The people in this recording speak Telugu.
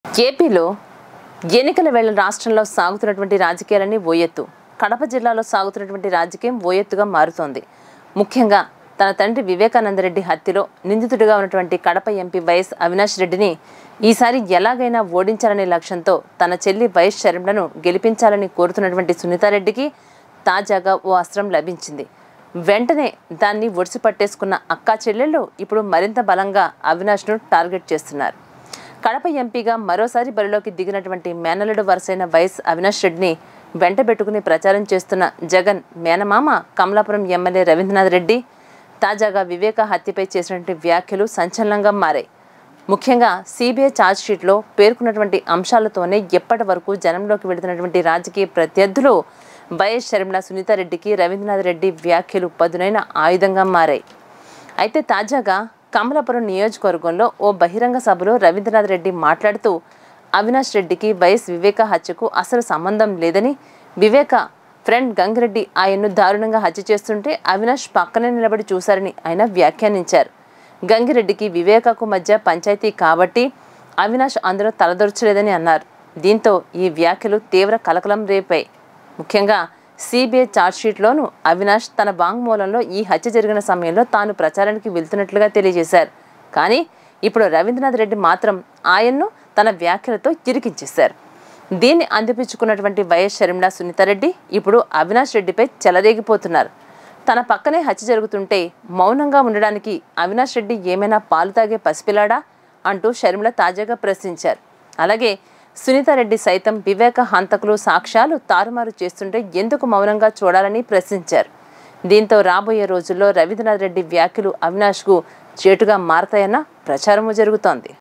ఏపీలో ఎన్నికల వేళ రాష్ట్రంలో సాగుతున్నటువంటి రాజకీయాలన్నీ ఓ ఎత్తు కడప జిల్లాలో సాగుతున్నటువంటి రాజకీయం ఓ ఎత్తుగా మారుతోంది ముఖ్యంగా తన తండ్రి వివేకానందరెడ్డి హత్యలో నిందితుడిగా ఉన్నటువంటి కడప ఎంపీ వైఎస్ అవినాష్ రెడ్డిని ఈసారి ఎలాగైనా ఓడించాలనే లక్ష్యంతో తన చెల్లి వైఎస్ శర్మలను గెలిపించాలని కోరుతున్నటువంటి సునీతారెడ్డికి తాజాగా ఓ అస్త్రం లభించింది వెంటనే దాన్ని ఒడిసి పట్టేసుకున్న అక్కా చెల్లెళ్ళు ఇప్పుడు మరింత బలంగా అవినాష్ను టార్గెట్ చేస్తున్నారు కడప ఎంపీగా మరోసారి బరిలోకి దిగినటువంటి మేనల్లుడు వరుసైన వైఎస్ అవినాష్ రెడ్డిని వెంటబెట్టుకుని ప్రచారం చేస్తున్న జగన్ మేనమామ కమలాపురం ఎమ్మెల్యే రవీంద్రనాథ్ రెడ్డి తాజాగా వివేక హత్యపై చేసినటువంటి వ్యాఖ్యలు సంచలనంగా మారాయి ముఖ్యంగా సిబిఐ ఛార్జ్షీట్లో పేర్కొన్నటువంటి అంశాలతోనే ఎప్పటి వరకు జనంలోకి వెళుతున్నటువంటి రాజకీయ ప్రత్యర్థులు వైఎస్ షర్మిల సునీతారెడ్డికి రవీంద్రనాథ్ రెడ్డి వ్యాఖ్యలు పదునైన ఆయుధంగా మారాయి అయితే తాజాగా కమలాపురం నియోజకవర్గంలో ఓ బహిరంగ సభలో రవీంద్రనాథ్ రెడ్డి మాట్లాడుతూ అవినాష్ రెడ్డికి వైఎస్ వివేక హత్యకు అసలు సంబంధం లేదని వివేక ఫ్రెండ్ గంగిరెడ్డి ఆయన్ను దారుణంగా హత్య చేస్తుంటే అవినాష్ పక్కనే నిలబడి చూశారని ఆయన వ్యాఖ్యానించారు గంగిరెడ్డికి వివేకకు మధ్య పంచాయతీ కాబట్టి అవినాష్ అందులో తలదొరచలేదని అన్నారు దీంతో ఈ వ్యాఖ్యలు తీవ్ర కలకలం రేపాయి ముఖ్యంగా సిబిఐ ఛార్జ్షీట్లోనూ అవినాష్ తన వాంగ్మూలంలో ఈ హత్య జరిగిన సమయంలో తాను ప్రచారానికి వెళ్తున్నట్లుగా తెలియజేశారు కానీ ఇప్పుడు రవీంద్రనాథ్ రెడ్డి మాత్రం ఆయన్ను తన వ్యాఖ్యలతో ఇరికించేశారు దీన్ని అందిపించుకున్నటువంటి వైఎస్ షర్మిల సునీతారెడ్డి ఇప్పుడు అవినాష్ రెడ్డిపై చెలరేగిపోతున్నారు తన పక్కనే హత్య జరుగుతుంటే మౌనంగా ఉండడానికి అవినాష్ రెడ్డి ఏమైనా పాలు తాగే పసిపిల్లాడా అంటూ షర్మిల తాజాగా ప్రశ్నించారు అలాగే సునీతారెడ్డి సైతం వివేక హంతకులు సాక్ష్యాలు తారుమారు చేస్తుంటే ఎందుకు మౌనంగా చూడాలని ప్రశ్నించారు దీంతో రాబోయే రోజుల్లో రవీంద్రనాథ్ రెడ్డి వ్యాఖ్యలు అవినాష్కు చేటుగా మారతాయన్న ప్రచారము జరుగుతోంది